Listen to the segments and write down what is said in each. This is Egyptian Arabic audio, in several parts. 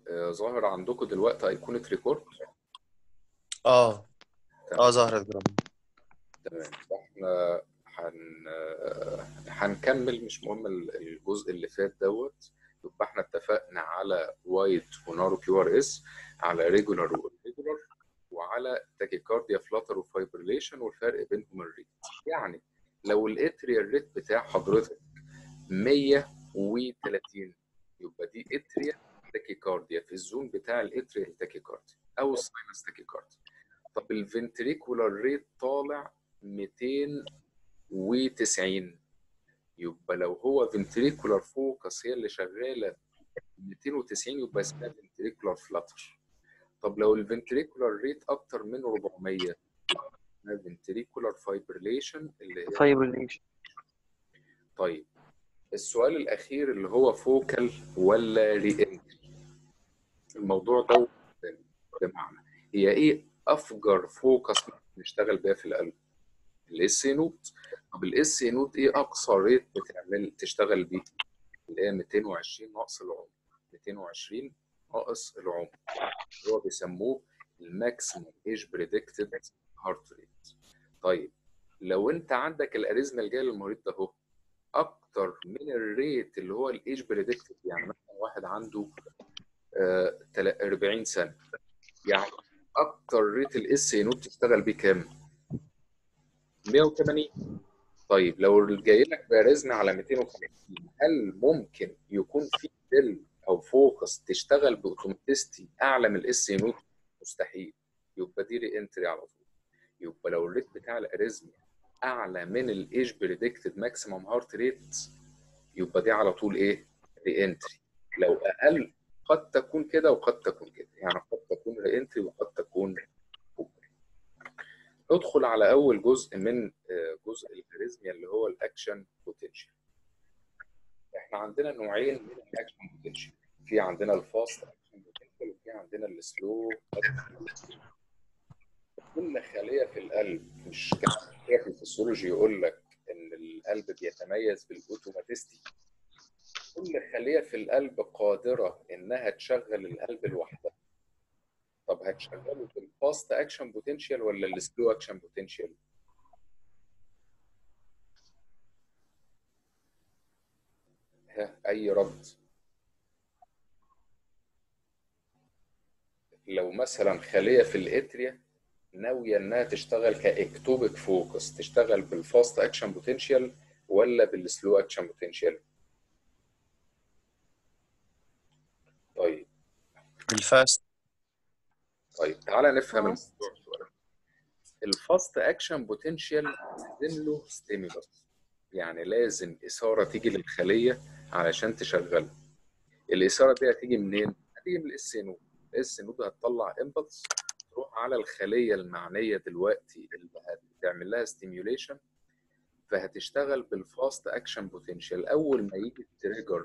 آه، ظاهر عندكم دلوقتي ايقونة ريكورد اه اه ظهرت جرام تمام احنا هن آه، هنكمل مش مهم ال- الجزء اللي فات دوت يبقى احنا اتفقنا على وايت ونارو كيو ار اس على ريجولار والريجولار وعلى تاكيكارديا فلاتر وفايبريليشن والفرق بينهم الريت يعني لو الاتريال ريت بتاع حضرتك 130 يبقى دي اتريا تاكيكارديا في الزون بتاع الاتريال تاكيكارديا او الساينس تاكيكارديا طب الفنتريكولار ريت طالع 290 يبقى لو هو فنتريكولار فوكس هي اللي شغاله 290 يبقى اسمها فنتريكولار فلاتر طب لو الفنتريكولار ريت اكتر من 400 اسمها فنتريكولار فايبريليشن اللي هي فايبريليشن طيب السؤال الاخير اللي هو فوكال ولا ري الموضوع ده بمعنى هي ايه افجر فوكس نشتغل بيها في القلب الاس نوت طب الاس نوت ايه اقصى ريت بتعمل تشتغل بيه اللي هي 220 ناقص العمر 220 ناقص العمر اللي هو بيسموه الماكسيموم ايج بريدكتد هارت ريت طيب لو انت عندك الاريزما الجايه للمريض ده اهو اكتر من الريت اللي هو الايج بريدكتد يعني مثلا واحد عنده آه 40 سنه يعني اكتر ريت الاس نوت تشتغل بيه كام 180 طيب لو جاي لك بارزنا على 250 هل ممكن يكون في دل او فوكس تشتغل باوتوماتيستي اعلى من الاس نوت مستحيل يبقى دي ري انتري على طول يبقى لو الريت بتاع الاريزميا اعلى من الايج بريدكتد ماكسيمم هارت ريت يبقى دي على طول ايه ري انتري لو اقل قد تكون كده وقد تكون كده يعني قد تكون ري انتري وقد تكون اوبري ندخل على اول جزء من آه، جزء الاريزميا اللي هو الاكشن بوتنشال احنا عندنا نوعين من الاكشن بوتنشال في عندنا الفاست اكشن بوتنشال وفي عندنا السلو كل خليه في القلب مش كان في الفسيولوجي يقول لك ان القلب بيتميز بالاوتوماتيستي كل خليه في القلب قادره انها تشغل القلب لوحدها طب هتشغله بالفاست اكشن بوتنشال ولا السلو اكشن بوتنشال ها اي رد لو مثلا خليه في الاتريا ناويه انها تشتغل كاكتوبيك فوكس تشتغل بالفاست اكشن بوتنشال ولا بالسلو اكشن بوتنشال طيب الفاست طيب تعالى نفهم Fast. الموضوع شويه الفاست اكشن بوتنشال لازم له ستيمولس يعني لازم اثاره تيجي للخليه علشان تشغلها الاثاره دي هتيجي منين؟ هتيجي من الاس نود الاس نود هتطلع امبلس تروح على الخليه المعنيه دلوقتي اللي هتعمل لها ستيميوليشن فهتشتغل بالفاست اكشن بوتنشال اول ما يجي التريجر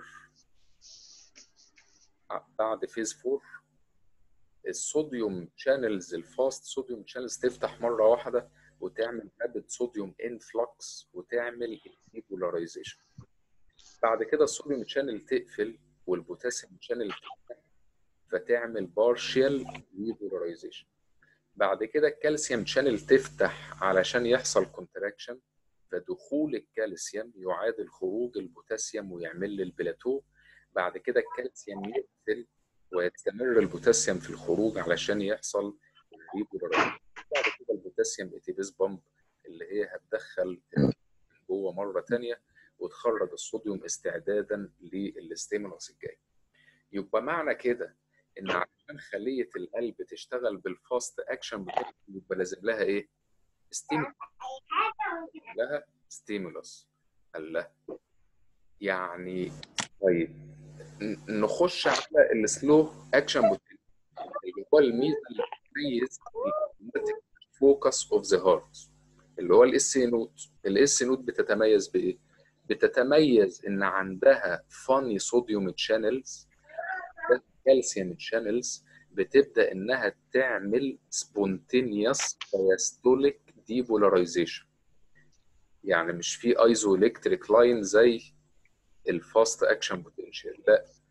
بعد فيز 4 الصوديوم شانلز الفاست صوديوم شانلز تفتح مره واحده وتعمل رابد صوديوم انفلكس وتعمل ديبولاريزيشن بعد كده الصوديوم شانل تقفل والبوتاسيوم شانل تفتح فتعمل بارشال ديبولاريزيشن بعد كده الكالسيوم شانل تفتح علشان يحصل كونتراكشن فدخول الكالسيوم يعادل خروج البوتاسيوم ويعمل لي البلاتو بعد كده الكالسيوم يقفل ويستمر البوتاسيوم في الخروج علشان يحصل الريبولاريزيشن بعد كده البوتاسيوم اتيبيز بامب اللي هي هتدخل جوه مره ثانيه وتخرج الصوديوم استعدادا للستيمولس الجاي يبقى معنى كده ان عشان خليه القلب تشتغل بالفاست اكشن يبقى لازم لها ايه؟ ستيمولس لها ستيمولس قال لها يعني طيب ن- نخش على السلو اكشن بوتنشال اللي هو الميزه اللي بتميز فوكس اوف ذا هارت اللي هو الاس نوت الاس نوت بتتميز بايه؟ بتتميز ان عندها فاني صوديوم تشانلز كالسيوم تشانلز بتبدا انها تعمل سبونتينيوس دايستوليك ديبولاريزيشن يعني مش في ايزو الكتريك لاين زي الفاست اكشن بوتنشال لا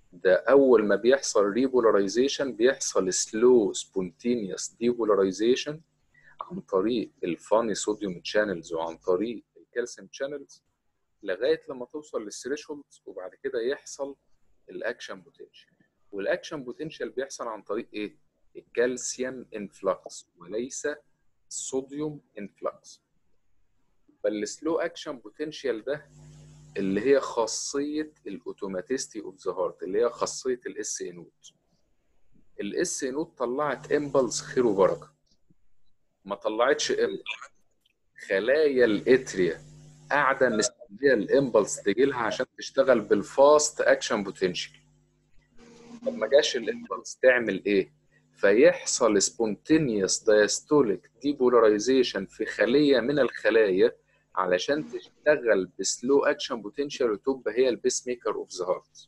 ده اول ما بيحصل ريبولاريزيشن بيحصل سلو سبونتينيوس ديبولاريزيشن عن طريق الفاني صوديوم شانلز وعن طريق الكالسيوم شانلز لغايه لما توصل للثريشولد وبعد كده يحصل الاكشن بوتنشال والاكشن بوتنشال بيحصل عن طريق ايه؟ الكالسيوم انفلكس وليس الصوديوم انفلكس فالسلو اكشن بوتنشال ده اللي هي خاصيه الاوتوماتيستي اوف ذا هارت اللي هي خاصيه الاس اي نوت الاس اي نوت طلعت امبلس خير وبركه ما طلعتش امبلس خلايا الاتريا قاعده مستنيه الامبلس تجي لها عشان تشتغل بالفاست اكشن بوتنشال طب ما جاش الامبلس تعمل ايه؟ فيحصل سبونتينيوس دايستوليك ديبولاريزيشن في خليه من الخلايا علشان تشتغل بسلو اكشن بوتنشال وتبقى هي البيس ميكر اوف ذا هارت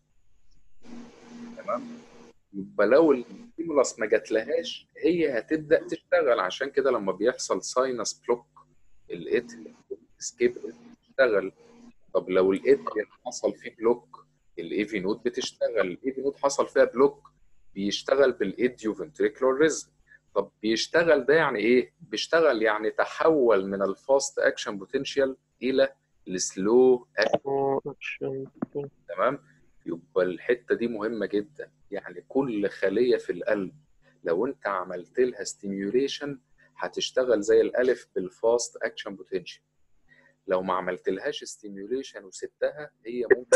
تمام يبقى لو الستيمولاس ما جاتلهاش هي هتبدا تشتغل عشان كده لما بيحصل ساينس بلوك الاتريا سكيب تشتغل طب لو الاتريا حصل فيه بلوك الايفي نود بتشتغل الايفي نود حصل فيها بلوك بيشتغل بالايديو فنتريكولار ريزم طب بيشتغل ده يعني ايه؟ بيشتغل يعني تحول من الفاست اكشن بوتنشال الى السلو اكشن تمام؟ يبقى الحته دي مهمه جدا يعني كل خليه في القلب لو انت عملت لها ستيميوليشن هتشتغل زي الالف بالفاست اكشن بوتنشال لو ما عملت لهاش ستيميوليشن وسبتها هي ممكن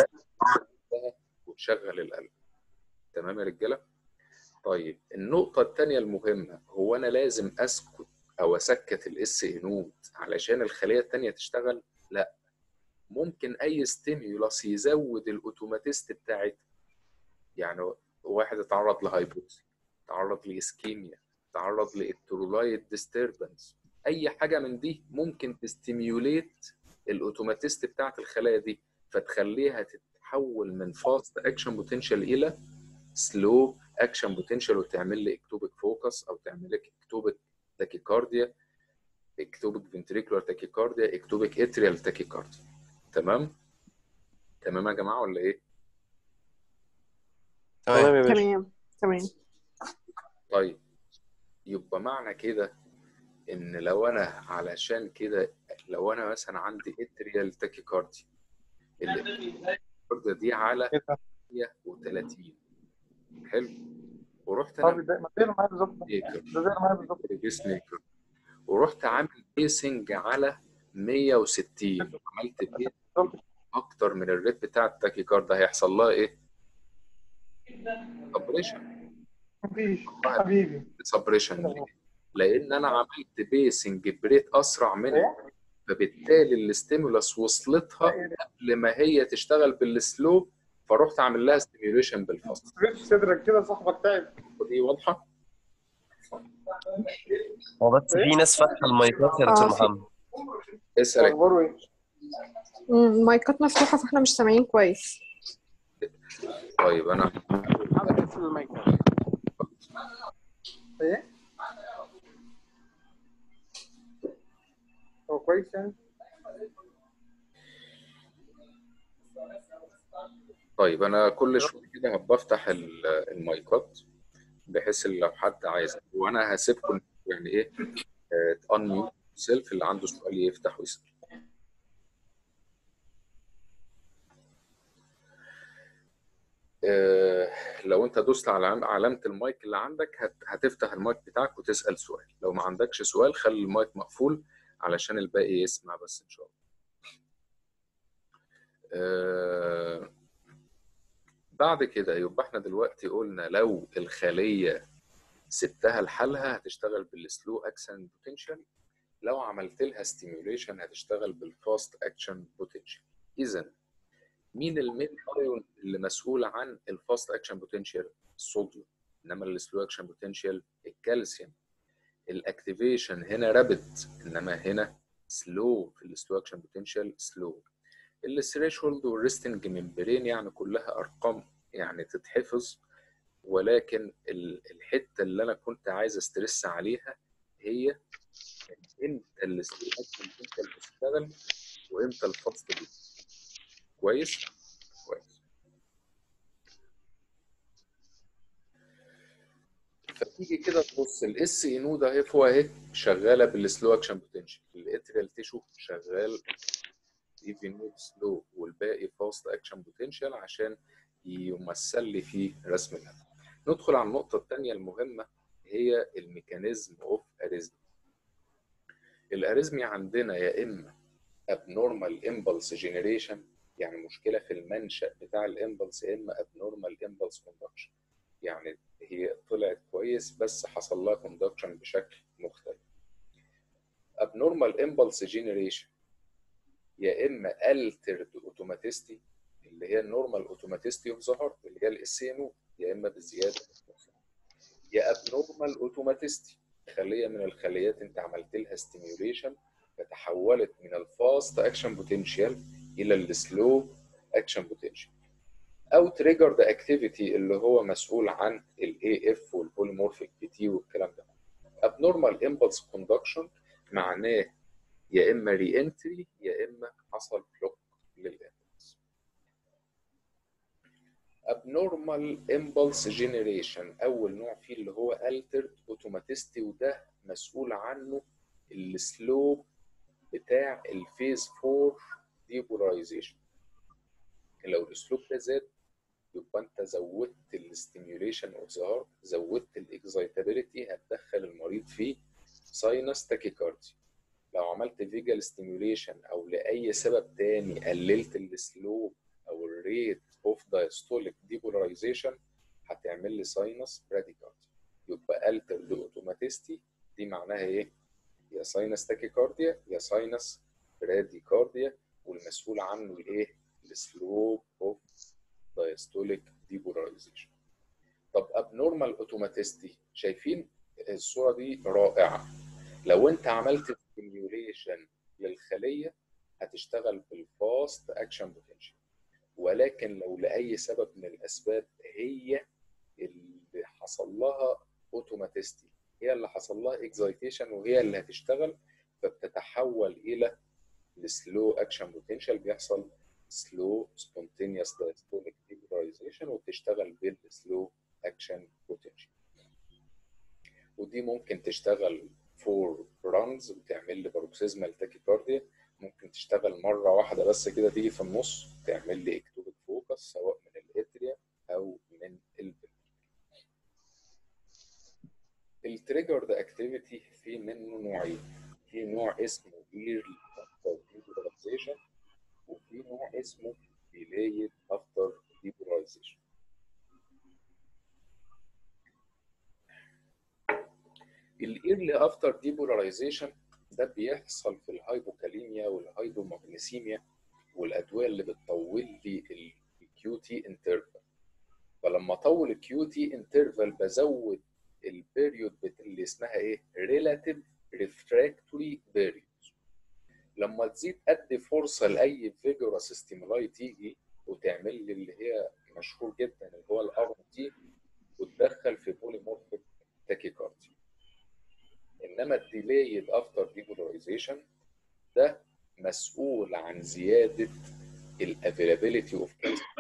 وتشغل القلب تمام يا رجاله طيب النقطه الثانيه المهمه هو انا لازم اسكت او اسكت الاس اي نود علشان الخليه الثانيه تشتغل لا ممكن اي ستيميولاس يزود الاوتوماتيست بتاعتها يعني واحد اتعرض لهايبوكسي تعرض لاسكيميا تعرض لالكترولايت ديستربنس اي حاجه من دي ممكن تستيميوليت الاوتوماتيست بتاعت الخلايا دي فتخليها تتحول من فاست اكشن بوتنشال الى سلو اكشن بوتنشال وتعمل لي اكتوبيك فوكس او تعمل لك اكتوبيك تاكيكارديا اكتوبيك فنتريكولار تاكيكارديا اكتوبيك اتريال تاكيكارديا تمام تمام يا جماعه ولا ايه تمام يا باشا تمام تمام طيب يبقى معنى كده ان لو انا علشان كده لو انا مثلا عندي اتريال تاكيكارديا التاكيكارديا دي على 130 حلو ورحت طب انا ده ما زي معايا بالظبط ده ميكر زي معايا بالظبط بيس ميكر ورحت عامل بيسنج على 160 عملت بيس بالظبط اكتر من الريت بتاع التاكيكارد هيحصل لها ايه؟ سبريشن مفيش حبيبي سبريشن ليه؟ لان انا عملت بيسنج بريت اسرع منه ايه فبالتالي الاستيمولاس وصلتها قبل ما هي تشتغل بالسلو فرحت عامل لها ستيميوليشن بالفاست ريتش صدرك كده صاحبك تعب دي واضحه؟ هو بس في ناس فاتحه المايكات يا دكتور آه، في- محمد اسال اخباره ايه؟ مم، المايكات مفتوحة فاحنا مش سامعين كويس طيب انا ايه؟ هو كويس يعني؟ طيب انا كل شويه كده بفتح ال- المايكات بحيث ان لو حد عايز وانا هسيبكم يعني ايه انميوت سيلف اللي عنده سؤال يفتح ويسال آه، لو انت دوست على علام- علامه المايك اللي عندك هت- هتفتح المايك بتاعك وتسال سؤال لو ما عندكش سؤال خلي المايك مقفول علشان الباقي يسمع بس ان شاء الله آه، بعد كده يبقى احنا دلوقتي قلنا لو الخليه سبتها لحالها هتشتغل بالسلو اكشن بوتنشال لو عملت لها ستيميوليشن هتشتغل بالفاست اكشن بوتنشال اذا مين المين ايون اللي مسؤول عن الفاست اكشن بوتنشال الصوديوم انما السلو اكشن بوتنشال الكالسيوم الاكتيفيشن هنا رابد انما هنا سلو في السلو اكشن بوتنشال سلو الثريشولد والريستنج ممبرين يعني كلها ارقام يعني تتحفظ ولكن ال- الحته اللي انا كنت عايز استرس عليها هي امتى السلو اكشن بوتنشال بتشتغل وامتى الفاست دي كويس كويس تيجي كده تبص الاس اي نود اهي فوق اهي شغاله بالسلو اكشن بوتنشال الاتريال تيشو شغال اي في نود سلو والباقي فاست اكشن بوتنشال عشان يمثل لي في رسم الهدف ندخل على النقطه الثانيه المهمه هي الميكانيزم اوف اريزمي الاريزميا عندنا يا اما abnormal impulse generation يعني مشكله في المنشا بتاع الامبلس يا اما abnormal impulse conduction يعني هي طلعت كويس بس حصل لها conduction بشكل مختلف abnormal impulse generation يا اما altered automaticity اللي هي النورمال automaticity of the heart اللي هي الاس يا اما بالزياده يا abnormal automaticity خليه من الخليات انت عملت لها stimulation فتحولت من الفاست اكشن بوتنشال الى السلو اكشن بوتنشال او تريجرد اكتيفيتي اللي هو مسؤول عن الاي اف والبوليمورفيك بي تي والكلام ده abnormal impulse conduction معناه يا اما ري انتري يا اما حصل بلوك للامبلس abnormal impulse generation اول نوع فيه اللي هو altered automaticity وده مسؤول عنه السلو بتاع الفيز 4 ديبولايزيشن لو الاسلوب ده زاد يبقى انت زودت الاستيميوليشن اوف ذا هارت زودت الاكزايتابيلتي هتدخل المريض في ساينس تاكيكاردي لو عملت فيجال ستيميوليشن او لاي سبب تاني قللت السلوب او الريت اوف دايستوليك ديبولايزيشن هتعمل لي ساينس براديكاردي يبقى التر اوتوماتيستي دي معناها ايه؟ يا ساينس تاكيكارديا يا ساينس براديكارديا والمسؤول عنه الايه؟ السلوب اوف دايستوليك ديبولايزيشن طب ابنورمال اوتوماتيستي شايفين الصوره دي رائعه لو انت عملت ستيميوليشن للخليه هتشتغل بالفاست اكشن بوتنشال ولكن لو لاي سبب من الاسباب هي اللي حصل لها اوتوماتيستي هي اللي حصل لها اكزايتيشن وهي اللي هتشتغل فبتتحول الى السلو اكشن بوتنشال بيحصل سلو سبونتينيوس دايستوليك ديبولايزيشن وبتشتغل بالسلو اكشن بوتنشال ودي ممكن تشتغل فور رانز وتعمل لي باروكسيزمال تاكيكارديا ممكن تشتغل مره واحده بس كده تيجي في النص تعمل لي اكتوبيك فوكس سواء من الاتريا او من الفيلم التريجرد اكتيفيتي في منه نوعين في نوع اسمه ايرلي افتر ديبولايزيشن وفي نوع اسمه delayed after depolarization الايرلي افتر ديبولايزيشن ده بيحصل في الهايبوكاليميا والهايبومagnesemia والادويه اللي بتطول لي الكيو تي انترفال فلما اطول الكيو تي انترفال بزود البيريود اللي اسمها ايه ريلاتيف ريفراكتوري بيريود لما تزيد ادي فرصه لاي فيجورس ستيمولاي تيجي وتعمل لي اللي هي مشهور جدا اللي هو الار تي وتدخل في بوليمورفيك تاكيكاردي انما الديلايد افتر ديبولاريزيشن ده مسؤول عن زياده الافيلابيلتي اوف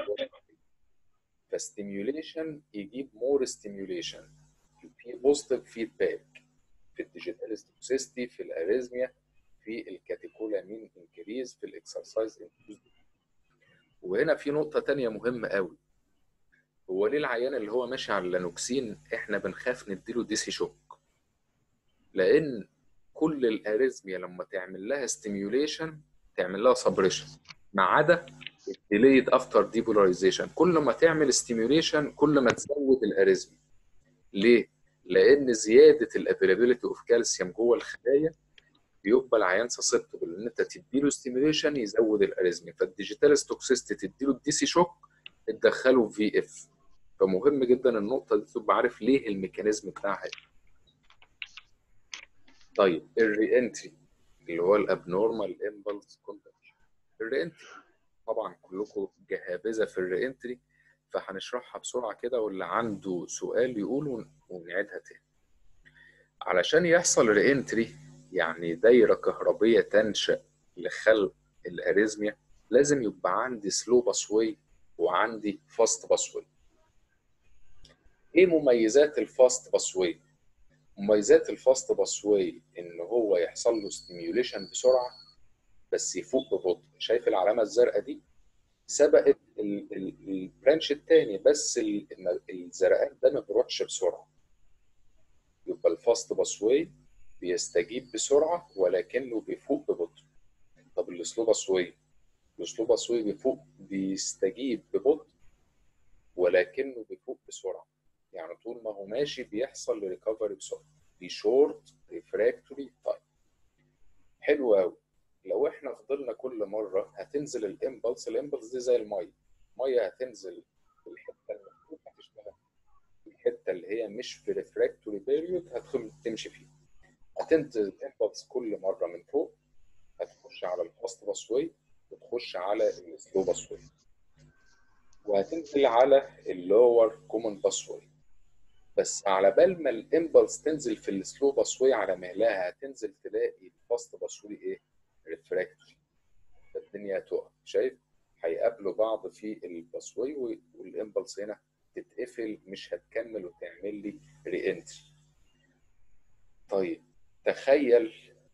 فستيميوليشن يجيب مور ستيميوليشن في بوزيتيف فيدباك في الديجيتال توكسيستي في الاريزميا في الكاتيكولامين انكريز في الاكسرسايز وهنا في نقطة تانية مهمة قوي هو ليه العيان اللي هو ماشي على اللانوكسين احنا بنخاف نديله ديسي شوك لان كل الاريزميا لما تعمل لها ستيميوليشن تعمل لها سبريشن ما عدا الديليد افتر ديبولاريزيشن كل ما تعمل ستيميوليشن كل ما تزود الاريزميا ليه؟ لان زياده الافيلابيلتي اوف كالسيوم جوه الخلايا بيبقى العيان سسبتبل ان انت تديله ستيميوليشن يزود الاريزميا فالديجيتال ستوكسيستي تديله الدي سي شوك تدخله في اف فمهم جدا النقطه دي تبقى عارف ليه الميكانيزم بتاعها طيب الري انتري اللي هو الابنورمال امبلس كوندكشن الري انتري طبعا كلكم جهابذه في الري انتري فهنشرحها بسرعه كده واللي عنده سؤال يقول ونعيدها تاني علشان يحصل ري انتري يعني دايره كهربيه تنشا لخلق الاريزميا لازم يبقى عندي سلو باسوي وعندي فاست باسوي ايه مميزات الفاست باسوي مميزات الفاست باسواي ان هو يحصل له ستيميوليشن بسرعه بس يفوق ببطء شايف العلامه الزرقاء دي سبقت ال- ال- البرانش الثاني بس ال- الم- الزرقان ده ما بيروحش بسرعه يبقى الفاست باسواي بيستجيب بسرعه ولكنه بيفوق ببطء طب السلو باسواي السلو باسواي بيفوق بيستجيب ببطء ولكنه بيفوق بسرعه يعني طول ما هو ماشي بيحصل ريكفري بسرعه دي شورت ريفراكتوري تايم حلو قوي لو احنا فضلنا كل مره هتنزل الامبلس الامبلس دي زي الميه الميه هتنزل في الحته المفروض هتشتغل الحته اللي هي مش في ريفراكتوري بيريود هتدخل تمشي فيها هتنزل الامبلس كل مره من فوق هتخش على الفاست باسوي وتخش على السلو باسوي وهتنزل على اللور كومن باسوي بس على بال ما الامبلس تنزل في السلو باسوي على مهلها هتنزل تلاقي الفاست باسوي ايه ريفراكتوري فالدنيا هتقع شايف هيقابلوا بعض في الباسوي والامبلس هنا تتقفل مش هتكمل وتعمل لي ري انتري طيب تخيل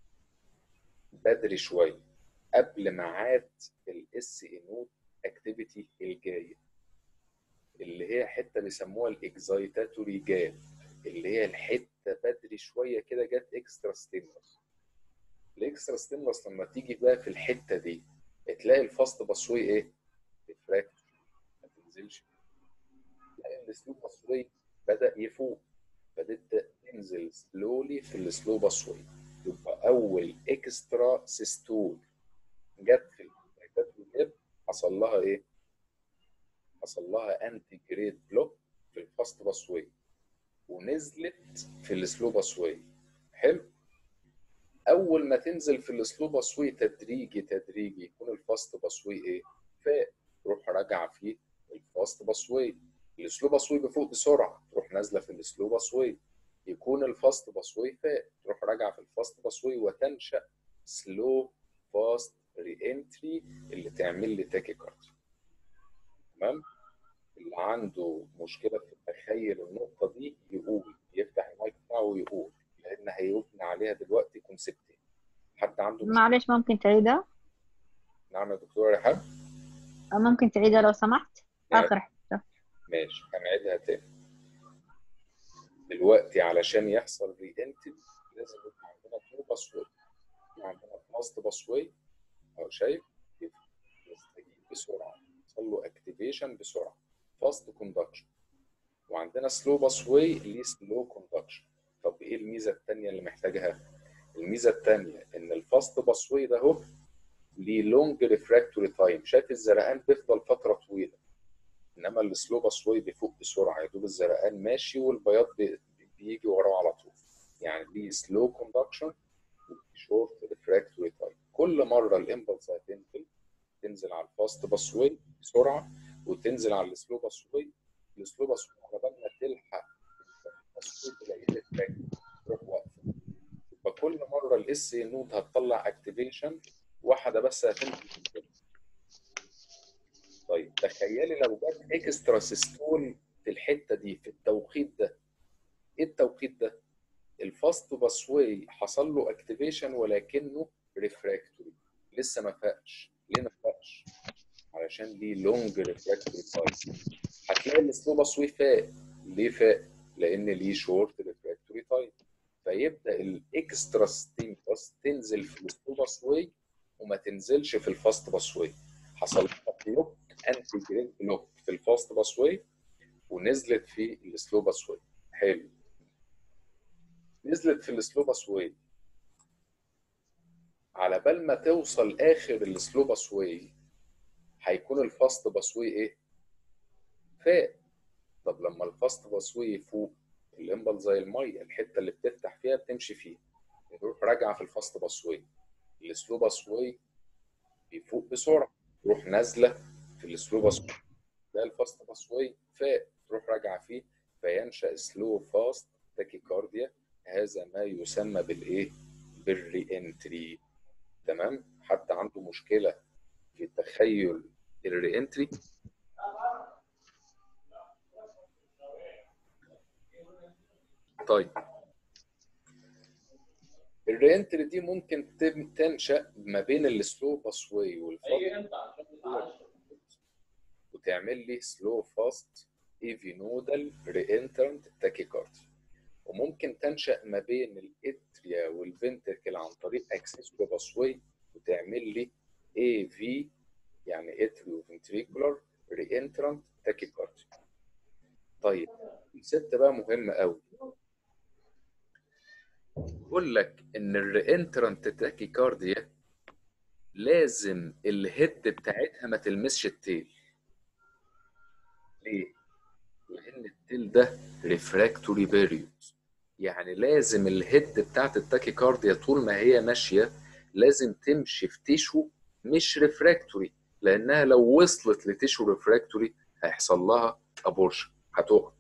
بدري شويه قبل ميعاد الاس اي نود اكتيفيتي الجايه اللي هي حته بيسموها الاكزايتاتوري جاب اللي هي الحته بدري شويه كده جت اكسترا ستيمولس الاكسترا ستيمولس لما تيجي بقى في الحته دي تلاقي الفاست باسوي ايه؟ ريفراكتوري ما تنزلش تلاقي السلو باسوي بدا يفوق بدات تنزل سلولي في السلو باسوي يبقى اول اكسترا سيستول جت في الاكزايتاتوري جاب حصل لها ايه؟ حصل لها انتي جريد بلوك في الفاست باسوي ونزلت في السلو باسوي حلو اول ما تنزل في السلو باسوي تدريجي تدريجي يكون الفاست باسوي ايه فاق تروح راجعه في الفاست باسوي السلو باسوي بفوق بسرعه تروح نازله في السلو باسوي يكون الفاست باسوي فاق تروح راجعه في الفاست باسوي وتنشا سلو فاست ري انتري اللي تعمل لي تاكي كارديو تمام اللي عنده مشكله في تخيل النقطه دي يقول يفتح المايك بتاعه ويقول لان هيبني عليها دلوقتي كونسبتين حد عنده مشكله معلش ممكن تعيدها نعم يا دكتور رحاب أو ممكن تعيدها لو سمحت يعني آخر حتة ماشي هنعيدها تاني دلوقتي علشان يحصل ري انتري لازم يبقى عندنا تو باسورد في عندنا فاست باسوي اهو شايف يستجيب بسرعه يحصل له اكتيفيشن بسرعه فاست كوندكشن وعندنا سلو باسوي ليه سلو كوندكشن طب ايه الميزه الثانيه اللي محتاجها الميزه الثانيه ان الفاست باسوي ده اهو ليه لونج ريفراكتوري تايم شايف الزرقان بيفضل فتره طويله انما السلو باسوي بيفوق بسرعه يا دوب الزرقان ماشي والبياض بي- بيجي وراه على طول يعني دي سلو كوندكشن شورت ريفراكتوري تايم كل مره الامبلس هتنزل تنزل على الفاست باسوي بسرعه وتنزل على السلو باسوي السلو باسوي على بال ما تلحق الباسوي تلاقيه ريفراكتوري تروح واقفه يبقى كل مره الاس نود هتطلع اكتيفيشن واحده بس هتنزل طيب تخيلي لو جت اكسترا سيستول في الحته دي في التوقيت ده ايه التوقيت ده؟ الفاست باسوي حصل له اكتيفيشن ولكنه ريفراكتوري لسه ما فاقش ليه ما فاقش؟ علشان ليه لونج ريفراكتوري تايم هتلاقي السلو باسوي فاق ليه فاق؟ لان ليه شورت ريفراكتوري تايم فيبدا الاكسترا ستيمبس تنزل في السلو باسوي وما تنزلش في الفاست باسوي حصل لها بلوك انتي جريد بلوك في الفاست باسوي ونزلت في السلو باسوي حلو نزلت في السلو باسوي على بال ما توصل اخر السلو باسوي هيكون الفاست باسوي ايه؟ فاق طب لما الفاست باسوي يفوق الامبل زي الميه الحته اللي بتفتح فيها بتمشي فيها تروح راجعه في الفاست باسوي السلو باسوي بيفوق بسرعه تروح نازله في السلو باسوي ده الفاست باسوي فاق تروح راجعه فيه فينشا سلو فاست تاكيكارديا هذا ما يسمى بالايه؟ بالري انتري تمام؟ حتى عنده مشكله في تخيل الري انتري طيب الرينتري دي ممكن تم- تنشا ما بين السلو باسواي والفاست وتعمل لي سلو فاست ايفي نودال رينترنت تاكيكاردي وممكن تنشا ما بين الاتريا والفنتركل عن طريق اكسسوري باسواي وتعمل لي اي في يعني اتريو فنتريكولار رينترنت تاكيكاردي طيب الست بقى مهمه قوي بقول لك ان الرينترنت تاكيكارديا لازم الهيد بتاعتها ما تلمسش التيل ليه؟ لان التيل ده ريفراكتوري بيريود يعني لازم الهيد بتاعت التاكيكارديا طول ما هي ماشيه لازم تمشي في تيشو مش ريفراكتوري لانها لو وصلت لتيشو ريفراكتوري هيحصل لها ابورشن هتقع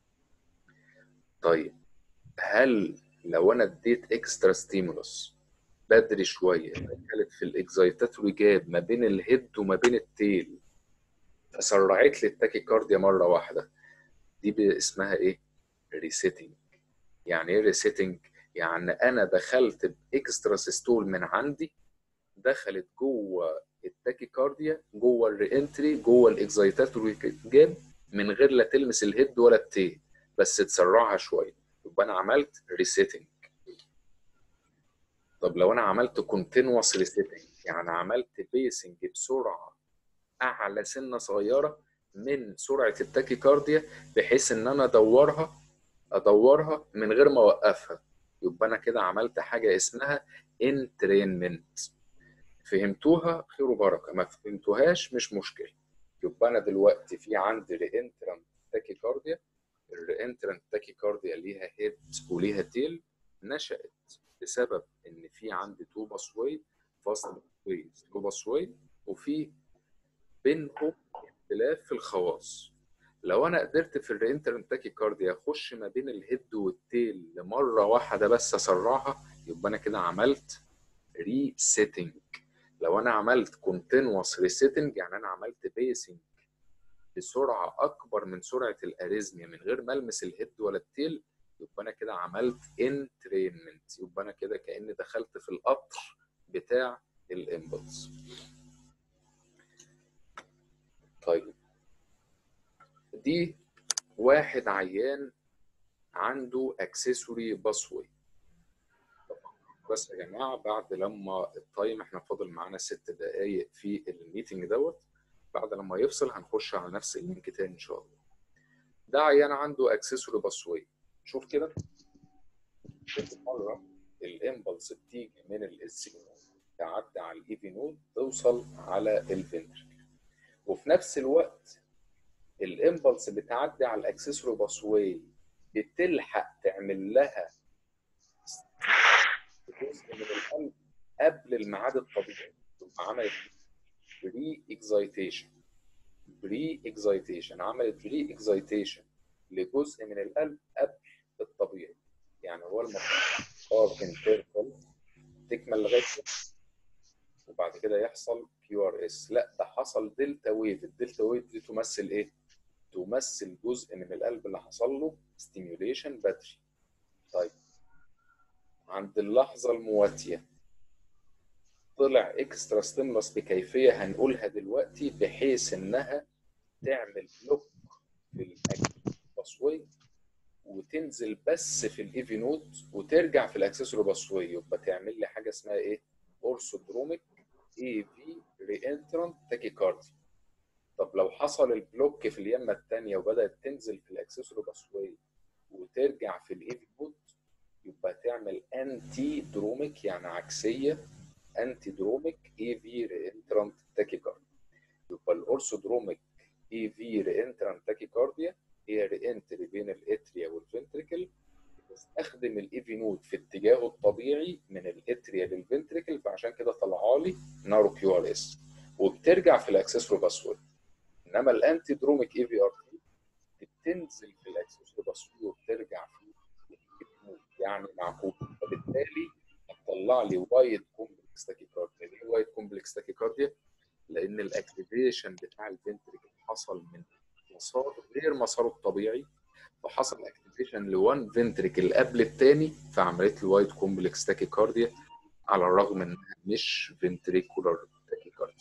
طيب هل لو انا اديت اكسترا ستيمولوس بدري شويه دخلت في الاكزايتاتوري جاب ما بين الهيد وما بين التيل فسرعت لي التاكيكارديا مره واحده دي ب- اسمها ايه؟ ريسيتنج يعني ايه ريسيتنج؟ يعني انا دخلت باكسترا سيستول من عندي دخلت جوه التاكيكارديا جوه الرينتري جوه الاكزايتاتوري جاب من غير لا تلمس الهيد ولا التيل بس تسرعها شويه يبقى انا عملت ريسيتنج طب لو انا عملت كونتينوس ريسيتنج يعني عملت بيسنج بسرعه اعلى سنه صغيره من سرعه التاكيكارديا بحيث ان انا ادورها ادورها من غير ما اوقفها يبقى انا كده عملت حاجه اسمها انترينمنت فهمتوها خير وبركه ما فهمتوهاش مش مشكله يبقى انا دلوقتي في عندي رينترنت تاكيكارديا الرينترنت تاكيكارديا ليها هيد وليها تيل نشأت بسبب ان في عندي تو باسوي فاست باسوي تو باسوي وفي بينهم اختلاف في الخواص لو انا قدرت في الرينترنت تاكيكارديا اخش ما بين الهيد والتيل لمره واحده بس اسرعها يبقى انا كده عملت ريسيتنج لو انا عملت كونتينوس ريسيتنج يعني انا عملت بيسنج بسرعه اكبر من سرعه الاريزميا من غير ما المس الهيد ولا التيل يبقى انا كده عملت انترينمنت يبقى انا كده كاني دخلت في القطر بتاع الامبلس طيب دي واحد عيان عنده اكسسوري باسوي بس يا جماعه بعد لما التايم احنا فاضل معانا ست دقائق في الميتنج دوت بعد لما يفصل هنخش على نفس اللينك تاني ان شاء الله ده عيان عنده اكسسوري باسوي شوف كده كل مره الامبلس بتيجي من الاسي تعدي على الايفي نود توصل على الفنتركل وفي نفس الوقت الامبلس بتعدي على الاكسسوري باسوي بتلحق تعمل لها جزء من القلب قبل الميعاد الطبيعي تبقى عملت بري اكزايتيشن بري اكزايتيشن عملت بري اكزايتيشن لجزء من القلب قبل الطبيعي يعني هو المفروض اه انترفال تكمل لغايه كده، وبعد كده يحصل كيو ار اس لا ده حصل دلتا ويف الدلتا ويف دي تمثل ايه؟ تمثل جزء من القلب اللي حصل له ستيميوليشن بدري طيب عند اللحظه المواتيه طلع اكسترا ستيمولس بكيفيه هنقولها دلوقتي بحيث انها تعمل بلوك في الاكسسوري وتنزل بس في الايفي نود وترجع في الاكسسوري باسوي يبقى تعمل لي حاجه اسمها ايه؟ اورثودروميك اي في رينترانت تاكيكاردي طب لو حصل البلوك في اليمه الثانيه وبدات تنزل في الاكسسوري باسوي وترجع في الايفي نود يبقى تعمل انتي دروميك يعني عكسيه انتي دروميك اي في رينترانت تاكيكارديا يبقى الاورثودروميك اي في رينترانت تاكيكارديا هي رينتري بين الاتريا والفنتريكل بستخدم الايفي نود في اتجاهه الطبيعي من الاتريا للفنتريكل فعشان كده طلع لي نارو كيو ار اس وبترجع في الاكسسوري باسورد انما الانتي دروميك اي في ار تي بتنزل في الاكسسوري باسورد وبترجع في يعني معقول فبالتالي هتطلع لي وايد كومبلكس تاكيكارديا ليه وايد كومبلكس تاكيكارديا؟ لان الاكتيفيشن بتاع الفنتريكل حصل من مسار غير مساره الطبيعي فحصل اكتيفيشن اكزايتيشن لوان فنتريكل قبل الثاني فعملت لي وايت كومبلكس تاكيكارديا على الرغم انها مش فنتريكولار تاكيكارديا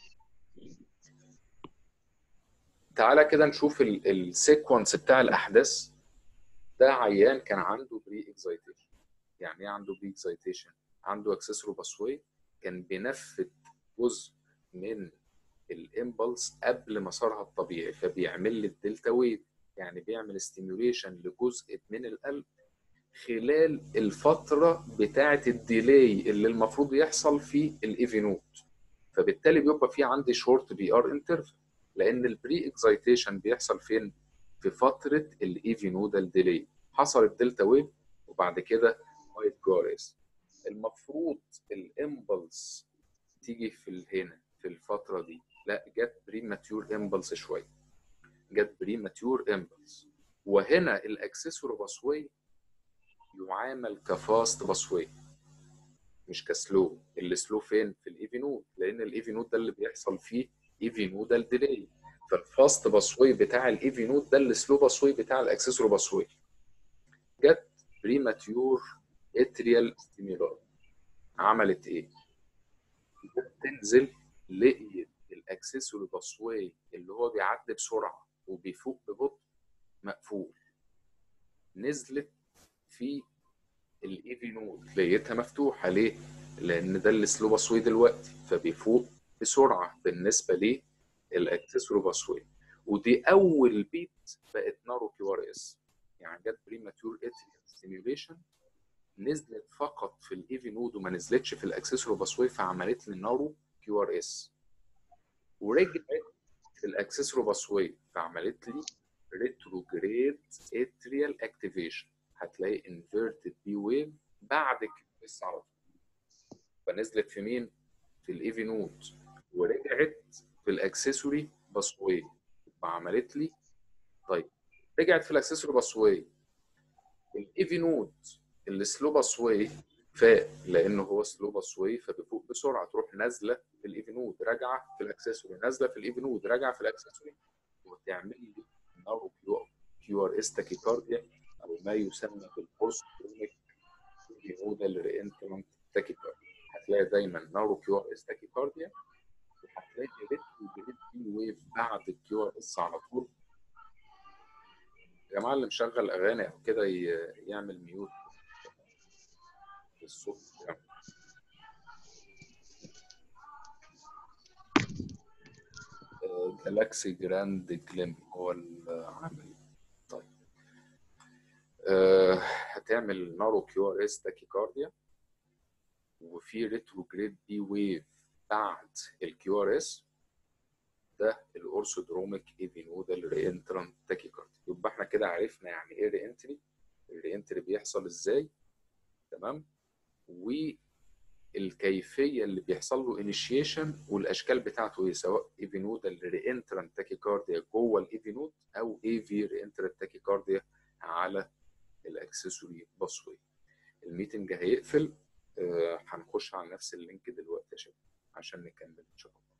تعالى كده نشوف السيكونس بتاع الاحداث ده عيان كان عنده بري اكزايتيشن يعني ايه عنده بري اكزايتيشن عنده اكسسوري باسوي كان بينفذ جزء من الامبلس قبل مسارها الطبيعي فبيعمل لي الدلتا ويف يعني بيعمل ستيميوليشن لجزء من القلب خلال الفتره بتاعه الديلي اللي المفروض يحصل في الايفي نوت فبالتالي بيبقى في عندي شورت بي ار انترفال لان البري اكزايتيشن بيحصل فين في فتره الايفي نودال ديلي حصل الدلتا ويف وبعد كده وايت كوريس المفروض الامبلس تيجي في هنا في الفتره دي لا جت بري ماتيور امبلس شويه جت بري ماتيور امبلس وهنا الاكسسوري باسوي يعامل كفاست باسوي مش كسلو اللي سلو فين في الايفي نود لان الايفي نود ده اللي بيحصل فيه ايفي نودال ديلي فالفاست باسوي بتاع الايفي نود ده السلو باسوي بتاع الاكسسوري باسوي جت بري ماتيور اتريال ستيمولار عملت ايه؟ تنزل لقيت الاكسسوري باسوي اللي هو بيعدي بسرعه وبيفوق ببطء مقفول نزلت في الايفي نود لقيتها مفتوحه ليه؟ لان ده السلو باسوي دلوقتي فبيفوق بسرعه بالنسبه للاكسسوري باسوي ودي اول بيت بقت نارو كيو ار اس يعني جت بريماتور اتريال ستيميوليشن نزلت فقط في الايفي نود وما نزلتش في الاكسسوري باسوي فعملت لي نارو كيو ار اس ورجعت في الاكسسوري باسوي فعملت لي ريتروجريد اتريال اكتيفيشن هتلاقي انفيرتد بي ويف بعد كيو اس على طول فنزلت في مين؟ في الايفي نود ورجعت في الاكسسوري باسوي فعملت لي طيب رجعت في الاكسسوري باسوي الايفي نود السلو باسوي فاق لانه هو سلو باسوي فبيفوق بسرعه تروح نازله في الايفي نود راجعه في الاكسسوري نازله في الايفي نود راجعه في الاكسسوري وتعمل لي نارو كيو ار اس تاكيكارديا او ما يسمى بالبوست كرونيك نودال رينترنت تاكيكارديا هتلاقي دايما نارو كيو ار اس تاكيكارديا وهتلاقي ريترو جريد بي ويف بعد الكيو ار اس على طول يا جماعه اللي مشغل اغاني او كده يعمل ميوت الصوت يعني. جالاكسي جراند جليم هو العامل طيب أه هتعمل نارو كيو ار اس تاكيكارديا وفي ريتروجريد بي ويف بعد الكيو ار اس ده الاورثودروميك ايفينودال رينترانت تاكيكارديا يبقى احنا كده عرفنا يعني ايه رينتري الرينتري بيحصل ازاي تمام والكيفيه اللي بيحصل له انيشيشن والاشكال بتاعته ايه سواء ايفينودال رينترانت تاكيكارديا جوه الايفينود او اي في رينترانت تاكيكارديا على الاكسسوري باسوي الميتنج هيقفل آه هنخش على نفس اللينك دلوقتي يا شباب عشان نكمل ان شاء الله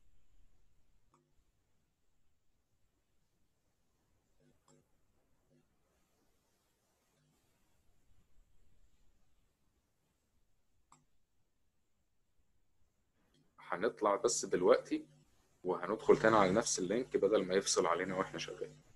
هنطلع بس دلوقتي وهندخل تاني على نفس اللينك بدل ما يفصل علينا واحنا شغالين